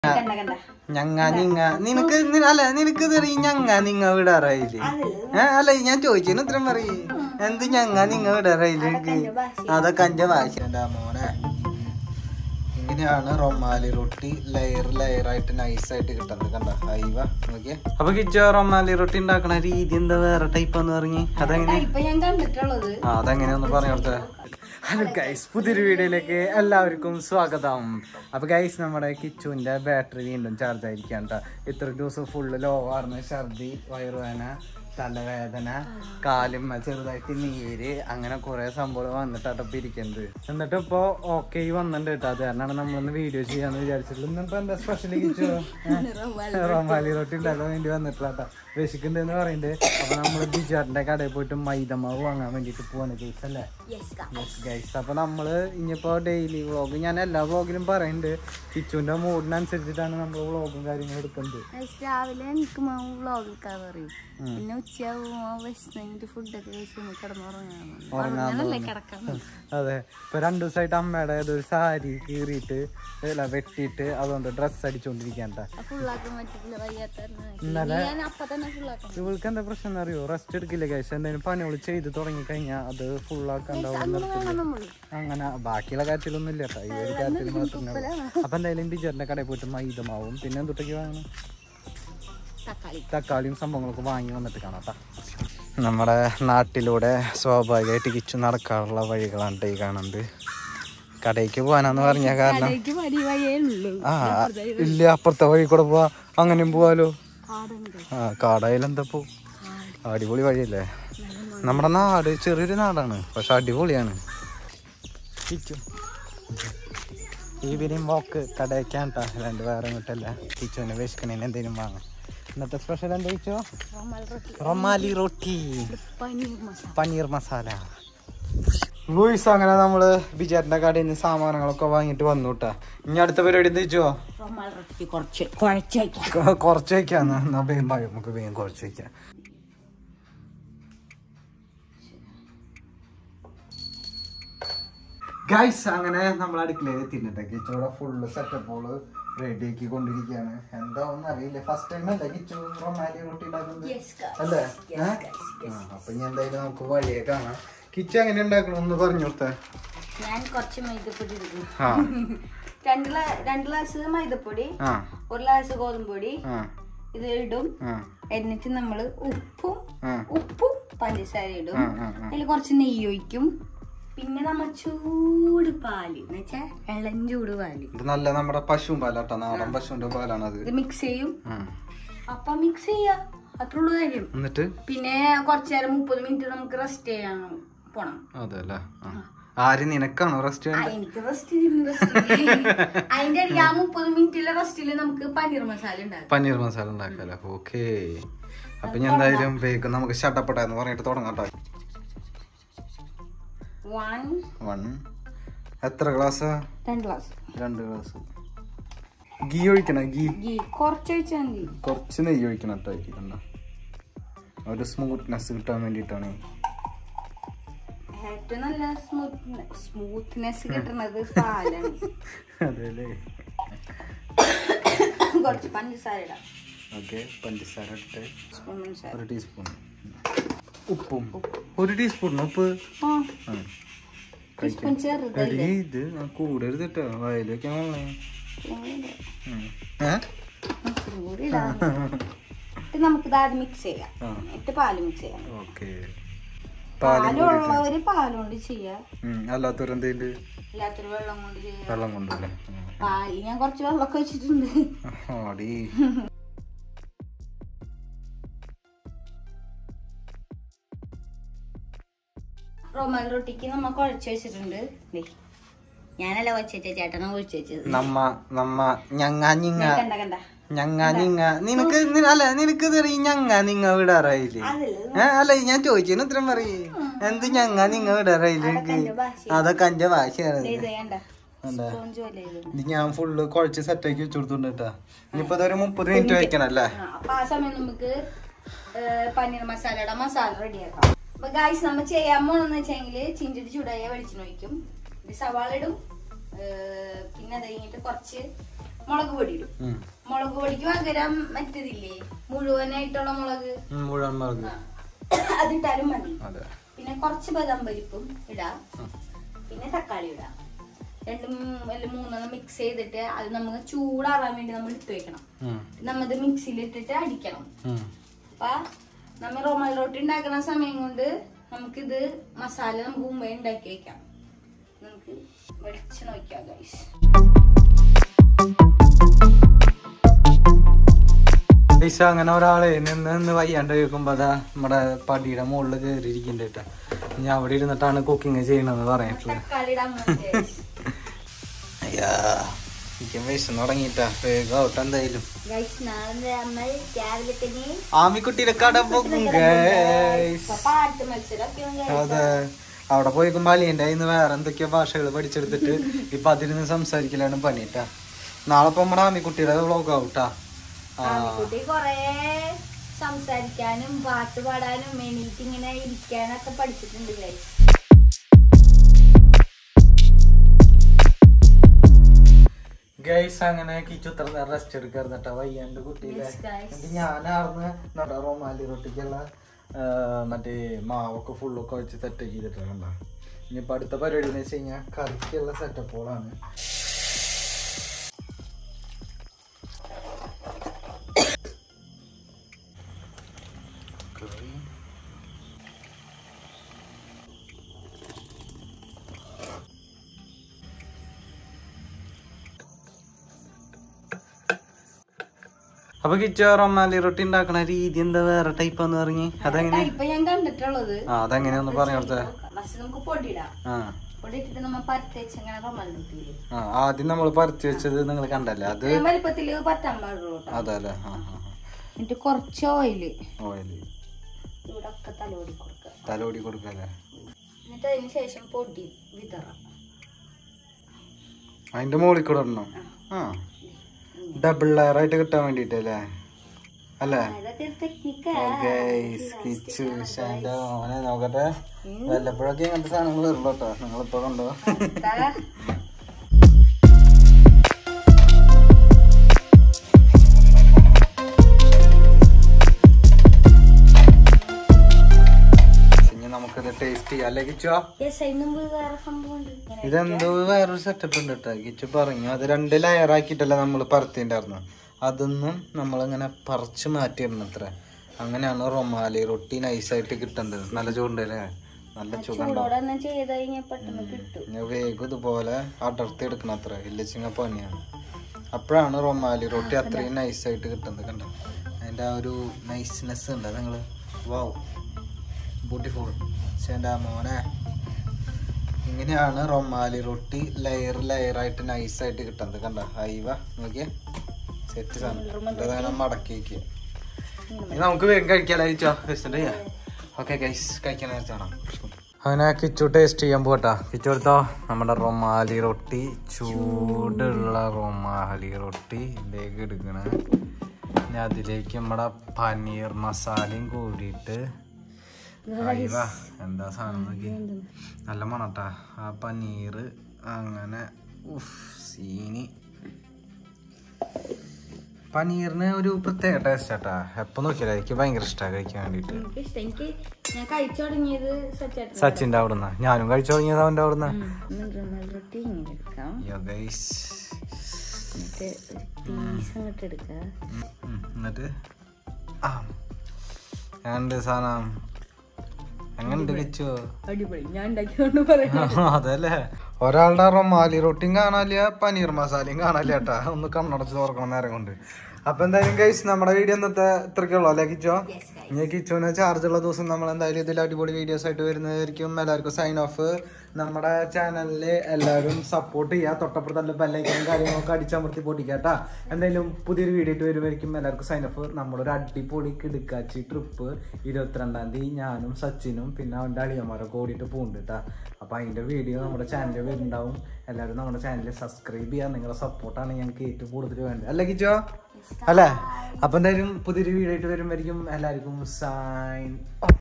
കണ്ട കണ്ട ഞങ്ങ നിങ്ങ നിനക്ക് നി- അല്ല നിനക്ക് തെറി ഞങ്ങ നിങ്ങ വിടാറായില്ലേ ഏ അല്ല ഞാൻ ചോദിച്ചതിന് ഉത്തരം പറയേ എന്ത് ഞങ്ങ നിങ്ങ വിടാറായില്ലേ എനിക്ക് അതൊക്കെ എന്റെ ഭാഷ എന്റെ മോനെ ഇങ്ങനെയാണ് റൊമാലി റൊട്ടി ലെയർ ലെയർ ആയിട്ട് നൈസ് ആയിട്ട് കിട്ടുന്നത് കണ്ട ഹൈവ നോക്കിയേ അപ്പൊ കിച്ചോ റൊമാലി റൊട്ടി ഉണ്ടാക്കണ രീതി എന്താ വേറെ ടൈപ്പ് എന്ന് പറഞ്ഞ് അതെങ്ങനെ ഇപ്പൊ ഞാൻ കണ്ടിട്ടുള്ളത് ആ അതെങ്ങനെ ഒന്ന് പറഞ്ഞു കൊടുത്തേ ഹലോ ഗൈസ് പുതിയൊരു വീഡിയോയിലേക്ക് എല്ലാവർക്കും സ്വാഗതം അപ്പൊ ഗൈസ് നമ്മുടെ കിച്ചുവിന്റെ ബാറ്ററി വീണ്ടും ചാർജ് ആയിരിക്കാം കേട്ടോ ഇത്ര ദിവസം ഫുള്ള് ലോ ആർന്ന് ഛർദി വയറുവേദന തലവേദന കാലുമ്മ ചെറുതായിട്ട് നീര് അങ്ങനെ കുറെ സംഭവം വന്നിട്ടാട്ടോ ഇപ്പൊ ഇരിക്കുന്നത് എന്നിട്ട് ഇപ്പൊ ഓക്കെ വന്നിട്ടുണ്ട് കേട്ടോ അത് കാരണമാണ് നമ്മളൊന്ന് വീഡിയോ ചെയ്യാന്ന് വിചാരിച്ചിട്ടുള്ളത് ഇന്നിപ്പോ എന്താ സ്പെഷ്യൽ കിച്ചു റൊമാലി റൊട്ടി ഉണ്ടാക്കാൻ വേണ്ടി വന്നിട്ടില്ല കേട്ടോ വിശക്കുന്നുണ്ടെന്ന് പറയുന്നുണ്ട് അപ്പൊ നമ്മള് ബിജാറിന്റെ കടയിൽ പോയിട്ട് മൈദമാവ് വാങ്ങാൻ വേണ്ടിട്ട് പോവാണ് കേസ് അല്ലേ യെസ് ഗൈസ് അപ്പൊ നമ്മള് ഇനിയിപ്പോ ഡെയിലി വ്ളോഗ് ഞാൻ എല്ലാ വ്ളോഗിലും പറയുന്നുണ്ട് കിച്ചുവിന്റെ മൂഡിനനുസരിച്ചിട്ടാണ് നമ്മൾ വ്ളോഗും കാര്യങ്ങളും എടുക്കുന്നത് രാവിലെ എനിക്ക് മാവ് വ്ളോഗ് എടുക്കാൻ പറയും പിന്നെ ഉച്ചയാവുമ്പോ വിശന്നിട്ട് ഫുഡൊക്കെ കഴിച്ച് കിടന്നുറങ്ങാനല്ലേ കിടക്കാൻ അതെ ഇപ്പൊ രണ്ടു ദിവസമായിട്ട് അമ്മയുടെ ഏതൊരു സാരി കീറിയിട്ട് അല്ല വെട്ടിയിട്ട് അതുകൊണ്ട് ഡ്രസ്സ് അടിച്ചോണ്ടിരിക്കാൻ ഫുള്ളാക്കാൻ പറ്റില്ല വയ്യാത്ത ഇന്നലെ ഞാൻ അപ്പൊ തന്നെ ഫുള്ളാക്കാം ഇവൾക്ക് എന്താ പ്രശ്നം എന്ന് അറിയോ റെസ്റ്റ് എടുക്കില്ല കഴിച്ച എന്തെങ്കിലും പണികൾ ചെയ്ത് തുടങ്ങി കഴിഞ്ഞാൽ അത് ഫുള്ളാക്കണ്ടാവും നിർത്തില്ല നമ്മള് അങ്ങനെ ബാക്കിയുള്ള കാര്യത്തിലൊന്നും ഇല്ല കേട്ടോ ഈ ഒരു കാര്യത്തിൽ മാത്രമേ ഉള്ളൂ അപ്പൊ എന്തായാലും ബിജറിന്റെ കടയിൽ പോയിട്ട് മൈദമാവും പിന്നെ എന്തൊട്ടൊക്കെ വാങ്ങണം തക്കാളി തക്കാളിയും സംഭവങ്ങളൊക്കെ വാങ്ങി വന്നിട്ട് കാണാം ട്ടാ. നമ്മുടെ നാട്ടിലൂടെ സ്വാഭാവികമായിട്ട് കിച്ചു നടക്കാനുള്ള വഴികളാണ് ട്ടോ ഈ കാണുന്നത് കടയ്ക്ക് പോകാനാന്ന് പറഞ്ഞ കാരണം കടയ്ക്ക് പടി വഴിയേ ഉള്ളൂ ആ ഇല്ല അപ്പുറത്തെ വഴി കൂടെ പോവാ അങ്ങനെയും പോവാലോ കാടുണ്ട് ആ കാടായാലും എന്താ പോ അടിപൊളി വഴിയല്ലേ നമ്മുടെ നാട് ചെറിയൊരു നാടാണ് പക്ഷെ അടിപൊളിയാണ് കിച്ചു ഈവനിങ് വാക്ക് കടയ്ക്കാൻ ട്ടാ അല്ലാണ്ട് വേറെ ഇങ്ങോട്ടല്ല കിച്ചുവിന് വിശക്കണേന് എന്തെങ്കിലും വാങ്ങാം ഇന്നത്തെ സ്പെഷ്യൽ എന്താ കിച്ചോ റൊമാൽ റൊട്ടി റൊമാലി റൊട്ടി പനീർ മസാല പനീർ മസാല ലൂയിസ് അങ്ങനെ നമ്മള് ബിജാറിന്റെ കടയിൽ നിന്ന് സാമാനങ്ങളൊക്കെ വാങ്ങിട്ട് വന്നു കേട്ടാ ഇനി അടുത്ത പരിപാടി എന്താ വെച്ചോ റൊമാൽ റൊട്ടി കുറച്ച് കുഴച്ച് വയ്ക്കാം കുറച്ച് വയ്ക്കാന്ന് എന്നാ വേഗം പറയും നമുക്ക് വേഗം കുറച്ച് വയ്ക്കാം ഗൈസ് അങ്ങനെ നമ്മൾ അടുക്കളയിൽ എത്തിയിട്ടുണ്ട് കിച്ചോടെ ഫുള്ള് സെറ്റപ്പുകള് റെഡി ആക്കി കൊണ്ടിരിക്കുകയാണ് എന്താ ഒന്നും അറിയില്ല ഫസ്റ്റ് ടൈം അല്ലേ കിച്ചു റൊമാലി റൊട്ടി ഉണ്ടാക്കുന്നത് അല്ലേ ഏ? ആ, അപ്പൊ ഇനി എന്തായാലും നമുക്ക് വഴിയെ കാണാം കിച്ചു എങ്ങനെ ഉണ്ടാക്കണം ഒന്ന് പറഞ്ഞു കൊടുത്തേ ഞാൻ കുറച്ച് മൈദപ്പൊടി എടുക്കും ആ രണ്ട് ഗ്ലാ- രണ്ട് ഗ്ലാസ് മൈദപ്പൊടി ആ ഒരു ഗ്ലാസ് ഗോതമ്പൊടി ആ ഇത് ഇടും ആ എന്നിട്ട് നമ്മള് ഉപ്പും ആ ഉപ്പും പഞ്ചസാര ഇടും ആ, ആ, ആ. അതിൽ കുറച്ച് നെയ്യ് ഒഴിക്കും പിന്നെ നമ്മ ചൂട് പാല് എന്ന് വെച്ചാ ഇളം ചൂട് പാല് ഇത് നല്ല നമ്മുടെ പശുവും പാലാട്ടോ നാടൻ പശുവിന്റെ പാലാണ് അത് ഇത് മിക്സ് ചെയ്യും ആ. അപ്പൊ മിക്സ് ചെയ്യാ അത്ര ഉള്ളു കാര്യം എന്നിട്ട് പിന്നെ കുറച്ചു നേരം മുപ്പത് മിനിറ്റ് നമുക്ക് റെസ്റ്റ് ചെയ്യാൻ പോണം അതെ അല്ലേ ആര് നിനക്കാണോ റെസ്റ്റ് ആ, എനിക്ക് റെസ്റ്റ് അതിന്റെ ഇടയ്ക്ക് ആ മുപ്പത് മിനിറ്റിലെ റെസ്റ്റില് നമുക്ക് പനീർ മസാല ഉണ്ടാക്കും പനീർ മസാല ഉണ്ടാക്കാല്ലേ ഓക്കേ അപ്പൊ ഞാൻ എന്തായാലും വേഗം നമുക്ക് ഷട്ടപ്പെട്ടാന്ന് പറഞ്ഞിട്ട് തുടങ്ങാം കേട്ടോ വൺ വൺ എത്ര ഗ്ലാസ് രണ്ട് ഗ്ലാസ് രണ്ട് ഗ്ലാസ് ഗീ ഒഴിക്കണം ഗീ ഗീ കുറച്ച് ഒഴിച്ചാൽ മതി കുറച്ച് നെയ്യ് ഒഴിക്കണം കേട്ടോ ഇതിൽ കണ്ട ഒരു സ്മൂത്ത്നെസ് കിട്ടാൻ വേണ്ടിയിട്ടാണ് ഏറ്റവും നല്ല സ്മൂത്ത് സ്മൂത്ത്നെസ് കിട്ടുന്നത് പാലാണ് അതെ അല്ലേ കുറച്ച് പഞ്ചസാര ഇടാം ഓക്കെ പഞ്ചസാര ഇട്ട് സ്പൂൺ പഞ്ചസാര ഒരു ടീസ്പൂൺ ഉപ്പും ഒരു ടീസ്പൂൺ ഉപ്പ് ആ ആ ടീസ്പൂൺ ചെറുതല്ലേ എടീ, ഇത് കൂടരുത് കേട്ടോ വയല് വെക്കാൻ പോണേ ഏ ഇച്ചിരി കൂടി ഇടാം എന്നിട്ട് നമുക്ക് ഇത് ആദ്യം മിക്സ് ചെയ്യാം ആ. എന്നിട്ട് പാല് മിക്സ് ചെയ്യാം ഓക്കെ പാലും പാലുള്ളവര് പാലുകൊണ്ട് ചെയ്യാം അല്ലാത്തവരെന്തേല് ഇല്ലാത്തൊരു വെള്ളം കൊണ്ട് ചെയ്യാം വെള്ളം കൊണ്ടല്ലേ പാല് ഞാൻ കുറച്ച് വെള്ളമൊക്കെ വെച്ചിട്ടുണ്ട് ആടി റൊമാൽ റൊട്ടിക്ക് നമ്മ കുഴച്ച് വെച്ചിട്ടുണ്ട് ദേ. ഞാനല്ല കുഴച്ച് വെച്ച ചേട്ടനെ കുഴച്ച് വെച്ചത് നമ്മ നമ്മ ഞങ്ങ നിങ്ങ കണ്ട കണ്ട ഞങ്ങ നിങ്ങ നിനക്ക് നി- അല്ല നിനക്ക് തെറി ഞങ്ങ നിങ്ങ വിടാറായില്ലേ അതല്ലേ ഏ അല്ല ഞാൻ ചോദിച്ചതിന് ഉത്തരം പറയേ എന്ത് ഞങ്ങ നിങ്ങ വിടാറായില്ലേ എനിക്ക് എന്റെ ഭാഷ അതൊക്കെ എന്റെ ഭാഷയാണ് ഇത് കണ്ട എന്താ? സ്പോഞ്ച് പോലെ ഇത്. ഇത് ഞാൻ ഫുള്ള് കുഴച്ച് സെറ്റാക്കി വെച്ചു കൊടുത്തോണ്ട് കേട്ടാ ഇനിയിപ്പോ ഇതൊരു മുപ്പത് മിനിറ്റ് വെക്കണം അല്ലേ ആ, അപ്പൊ ആ സമയം നമുക്ക് ഏ, പനീർ മസാലയുടെ മസാല റെഡിയാക്കാം അപ്പൊ ഗായ്സ് നമ്മൾ ചെയ്യാൻ പോണെന്ന് വെച്ചെങ്കില് ചിഞ്ചിട്ട് ചൂടായ വെളിച്ചെണ്ണ ഒഴിക്കും ഇത് സവാള ഇടും ഏ, പിന്നെ അത് കഴിഞ്ഞിട്ട് കുറച്ച് മുളക് പൊടി ഇടും ഉം. മുളക് പൊടിക്ക് പകരം മറ്റേതില്ലേ മുഴുവനായിട്ടുള്ള മുളക് ഉം, മുഴുവൻ മുളക് ആ. അതിട്ടാലും മതി അതെ പിന്നെ കുറച്ച് ബദാം പരിപ്പും ഇടാം ഉം. പിന്നെ തക്കാളി ഇടാം രണ്ടും അല്ല മൂന്നെണ്ണം മിക്സ് ചെയ്തിട്ട് അത് നമുക്ക് ചൂടാറാൻ വേണ്ടി നമ്മൾ ഇട്ട് വെക്കണം ഉം, നമ്മത് മിക്സിയിൽ ഇട്ടിട്ട് അടിക്കണം ഉം. അപ്പൊ നമ്മൾ റൊമൽ റൊട്ടി ഉണ്ടാക്കുന്ന സമയം കൊണ്ട് നമുക്കിത് മസാല നമുക്ക് മുമ്പേ ഉണ്ടാക്കി വെക്കാം നമുക്ക് വെളിച്ചെണ്ണ വയ്ക്കാം ഗൈസ് പൈസ അങ്ങനെ ഒരാളെ നിന്ന് നിന്ന് വയ്യാണ്ട് കേൾക്കുമ്പോ അതാ നമ്മുടെ പടിയുടെ മുകളിൽ കയറിയിരിക്കുന്നുണ്ട് കേട്ടോ ഞാൻ അവിടെ ഇരുന്നിട്ടാണ് കുക്കിംഗ് ചെയ്യണമെന്ന് പറഞ്ഞിട്ടുള്ളത് തക്കാളി ഇടാൻ മതി guys. അയ്യാ എനിക്ക് വിശന്ന് തുടങ്ങിട്ടാ വേഗം ഔട്ട് എന്തായാലും Guys, നാളെ നമ്മൾ രാവിലെ തന്നെ ആമിക്കുട്ടിയുടെ കട പോകും ഗൈസ് ഇപ്പൊ പാട്ട് മത്സരമൊക്കെയാണ് guys. അതെ അവിടെ പോയിക്കുമ്പോ അലിയന്റെ കയ്യിൽ നിന്ന് വേറെ എന്തൊക്കെയോ ഭാഷകൾ പഠിച്ചെടുത്തിട്ട് ഇപ്പൊ അതിരുന്ന് സംസാരിക്കലാണ് പണിട്ടാ നാളെ ഇപ്പൊ നമ്മുടെ ആമിക്കുട്ടിയുടെ വ്ളോഗ് ആവൂട്ടാ ആ ആൺകുട്ടി കൊറേ സംസാരിക്കാനും പാട്ട് പാടാനും എണീറ്റ് ഇങ്ങനെ ഇരിക്കാനൊക്കെ പഠിച്ചിട്ടുണ്ട് guys. ഗൈസ് അങ്ങനെ കിച്ചുത്ര റെസ്റ്റ് എടുക്കാറുണ്ടാ വയ്യാണ്ട് കുട്ടിയിലെ Yes, guys. എന്നിട്ട് ഞാനാർന്ന് നമ്മുടെ റൊമാലി റൊട്ടിക്കുള്ള ആ, മറ്റേ മാവൊക്കെ ഫുള്ളൊക്കെ വെച്ച് സെറ്റ് ചെയ്തിട്ടുണ്ട് ഇനിയിപ്പോ അടുത്ത പരിപാടി എന്ന് വെച്ച് കഴിഞ്ഞാൽ കറിക്കുള്ള സെറ്റപ്പുകളാണ് കറി അപ്പൊ കിച്ചു റൊമാലി റൊട്ടി ഉണ്ടാക്കണ രീതി എന്താ വേറെ ടൈപ്പ് എന്ന് പറഞ്ഞ് അതെങ്ങനെ ഇപ്പൊ ഞാൻ കണ്ടിട്ടുള്ളത് ആ അതെങ്ങനെയൊന്ന് പറഞ്ഞു കൊടുത്തേ ഫസ്റ്റ് നമുക്ക് പൊടിയിടാം ആ പൊടി ഇട്ടിട്ട് നമ്മൾ പരത്തേച്ച് അങ്ങനെ റൊമലിട്ടില്ലേ ആ ആദ്യം നമ്മൾ പറിച്ചു വെച്ചത് നിങ്ങൾ കണ്ടല്ലേ അത് വലിപ്പത്തില് പറ്റാൻ പാടുള്ളൂ കേട്ടോ അതല്ലേ ആ എന്നിട്ട് കുറച്ച് ഓയില് ഓയില് ഇവിടെ ഒക്കെ തലോടി കൊടുക്കുക തലോടി കൊടുക്കല്ലേ എന്നിട്ട് അതിന് ശേഷം പൊടി വിതറാം അതിന്റെ മുകളിൽ കൂടെ ഇടണം ആ ഡബിൾ ലെയർ ആയിട്ട് കിട്ടാൻ വേണ്ടിട്ടല്ലേ അല്ലേ അതൊക്കെ ടെക്നിക്കാ ഗൈസ് കിച്ചു ഷാൻ്റെ മോനെ നോക്കട്ടെ വല്ലപ്പോഴൊക്കെ ഇങ്ങനത്തെ സാധനങ്ങൾ വരുള്ളൂ കേട്ടോ നിങ്ങളിപ്പോ കണ്ടോ ഇനി നമുക്കിത് ടേസ്റ്റ് ചെയ്യാം അല്ലേ കിച്ചോ യെസ് അതിന് മുമ്പ് വേറെ സംഭവം ഉണ്ട് ഇങ്ങനെ ഇതെന്തോ വേറൊരു സെറ്റപ്പ് ഉണ്ട് കേട്ടോ കിച്ചു പറഞ്ഞു അത് രണ്ട് ലെയർ ആക്കിയിട്ടല്ല നമ്മൾ പരത്തിണ്ടായിരുന്നു അതൊന്നും നമ്മളിങ്ങനെ പറിച്ച് മാറ്റിയിടണം അത്ര അങ്ങനെയാണ് റൊമാലി റൊട്ടി നൈസായിട്ട് കിട്ടേണ്ടത് നല്ല ചൂണ്ടല്ലേ നല്ല ചൂടുണ്ടോ ചൂടോടെ തന്നെ ചെയ്ത് കഴിഞ്ഞാൽ പെട്ടെന്ന് കിട്ടും ഞാൻ വേഗം ഇതുപോലെ അടർത്തി എടുക്കണം അത്ര ഇല്ലച്ചിങ്ങ പണിയാണ് അപ്പോഴാണ് റൊമാലി റൊട്ടി അത്രയും നൈസായിട്ട് കിട്ടുന്നത് കണ്ടോ അതിൻ്റെ ആ ഒരു നൈസ്നെസ് ഉണ്ട് നിങ്ങൾ വാവ് ബ്യൂട്ടിഫുൾ പക്ഷേ എൻ്റെ മോനെ ഇങ്ങനെയാണ് റൊമാലി റൊട്ടി ലെയർ ലെയർ ആയിട്ട് നൈസായിട്ട് കിട്ടുന്നത് കണ്ടോ ഹൈവ നോക്കിയേ സെറ്റ് സാധനം ഇതങ്ങനെ മടക്കി വയ്ക്കുക ഇനി നമുക്ക് വേഗം കഴിക്കാലോ കഴിച്ചോ വെച്ചിട്ട് ഓക്കെ ഗൈസ് കഴിക്കാൻ നേരത്താണ് അങ്ങനെ കിച്ചു ടേസ്റ്റ് ചെയ്യാൻ പോട്ടാ കിച്ചു എടുത്തോ നമ്മുടെ റൊമാലി റൊട്ടി ചൂടുള്ള റൊമാലി റൊട്ടി ഇതിലേക്ക് എടുക്കണ ഇനി അതിലേക്ക് നമ്മുടെ പനീർ മസാലയും കൂടിയിട്ട് അയവ എന്താ സാധനം നോക്കി നല്ല മണട്ടാ ആ പനീർ അങ്ങനെ ഉഫ് സീനി പനീറിന് ഒരു പ്രത്യേക ടേസ്റ്റ് ആട്ടാ എപ്പോ നോക്കിയാലും എനിക്ക് ഭയങ്കര ഇഷ്ടമാണ് കഴിക്കാൻ വേണ്ടിട്ട് എനിക്ക് ഇഷ്ടം എനിക്ക് ഞാൻ കഴിച്ചു തുടങ്ങിയത് സച്ചായിട്ട് സച്ചിന്റെ അവിടുന്ന് ഞാനും കഴിച്ചു തുടങ്ങിയത് അവന്റെ അവിടുന്ന് റൊട്ടി ഇങ്ങനെ എടുക്കാം യോ ഗൈസ് എന്നിട്ട് ഒരു പീസ് അങ്ങോട്ട് എടുക്കുക എന്നിട്ട് ആ എങ്ങനുണ്ട് സാധനം എങ്ങനുണ്ട് കഴിച്ചോ അടിപൊളി ഞാൻ ഉണ്ടാക്കിയോണ്ട് പറയാം അതല്ലേ ഒരാളുടെ റൊമാലി റൊട്ടിയും കാണാനില്ല പനീർ മസാലയും കാണാനില്ല കേട്ടാ ഒന്ന് കണ്ണടച്ച് തുറക്കണം നേരം കൊണ്ട് അപ്പൊ എന്തായാലും ഗൈസ് നമ്മുടെ വീഡിയോ ഇന്നത്തെ ഇത്രയ്ക്കുള്ളൂ അല്ലേ കിച്ചോ ഇനി കിച്ചോനെ ചാർജ് ഉള്ള ദിവസം നമ്മൾ എന്തായാലും ഇതിൽ അടിപൊളി വീഡിയോസ് ആയിട്ട് വരുന്നതായിരിക്കും എല്ലാവർക്കും സൈൻ ഓഫ് നമ്മുടെ ചാനലിൽ എല്ലാവരും സപ്പോർട്ട് ചെയ്യുക തൊട്ടപ്പുറത്തല്ല ബെല്ലൈക്കനും കാര്യങ്ങളൊക്കെ അടിച്ചമർത്തി പൊട്ടിക്കാട്ടാ എന്തായാലും പുതിയൊരു വീഡിയോ ആയിട്ട് വരുമായിരിക്കും എല്ലാവർക്കും സൈൻ ഓഫ് നമ്മളൊരു അടിപൊളി കിടുക്കാച്ചി ട്രിപ്പ് ഇരുപത്തിരണ്ടാം തീയതി ഞാനും സച്ചിനും പിന്നെ അവൻ്റെ അളിയന്മാരൊക്കെ ഓടിയിട്ട് പോകുന്നുണ്ട് കേട്ടാ അപ്പോൾ അതിൻ്റെ വീഡിയോ നമ്മുടെ ചാനലിൽ വരുന്നുണ്ടാവും എല്ലാവരും നമ്മുടെ ചാനൽ സബ്സ്ക്രൈബ് ചെയ്യുക നിങ്ങളുടെ സപ്പോർട്ടാണ് ഞങ്ങൾക്ക് ഏറ്റവും കൂടുതൽ വേണ്ടത് അല്ലേ കിച്ചോ അല്ലേ അപ്പം എന്തായാലും പുതിയൊരു വീഡിയോ ആയിട്ട് വരുമായിരിക്കും എല്ലാവർക്കും സൈൻ